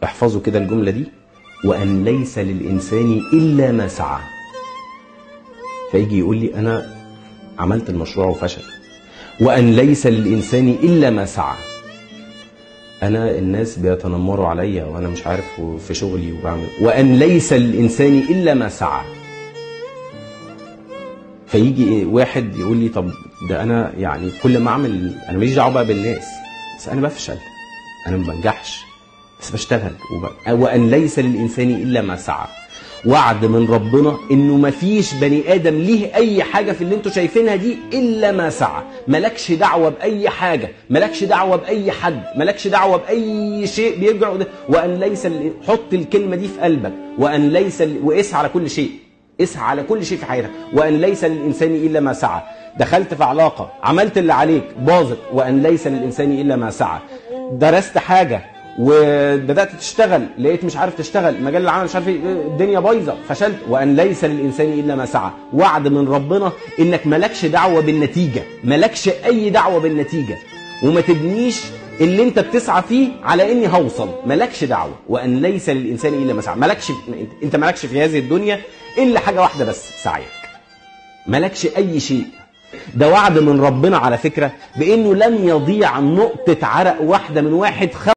احفظوا كده الجملة دي وأن ليس للإنسان إلا ما سعى فيجي يقول لي أنا عملت المشروع وفشل وأن ليس للإنسان إلا ما سعى أنا الناس بيتنمروا عليا وأنا مش عارف في شغلي وبعمل وأن ليس للإنسان إلا ما سعى فيجي واحد يقول لي طب ده أنا يعني كل ما أعمل أنا ماليش دعوة بقى بالناس بس أنا بفشل أنا ما بنجحش بس بشتغل وب... وأن ليس للإنسان إلا ما سعى وعد من ربنا انه مفيش بني ادم ليه اي حاجه في اللي انتوا شايفينها دي الا ما سعى مالكش دعوه باي حاجه مالكش دعوه باي حد مالكش دعوه باي شيء بيرجع قدام. وان ليس ال... حط الكلمه دي في قلبك وان ليس ال... واسعى على كل شيء اسعى على كل شيء في حياتك وان ليس للانسان الا ما سعى دخلت في علاقه عملت اللي عليك باظت وان ليس للانسان الا ما سعى درست حاجه وبدات تشتغل لقيت مش عارف تشتغل مجال العمل مش عارف ايه الدنيا بايظه فشلت وان ليس للانسان الا ما سعى وعد من ربنا انك مالكش دعوه بالنتيجه مالكش اي دعوه بالنتيجه وما تبنيش اللي انت بتسعى فيه على اني هوصل مالكش دعوه وان ليس للانسان الا ما سعى مالكش انت مالكش في هذه الدنيا الا حاجه واحده بس سعيك مالكش اي شيء ده وعد من ربنا على فكره بانه لن يضيع نقطه عرق واحده من واحد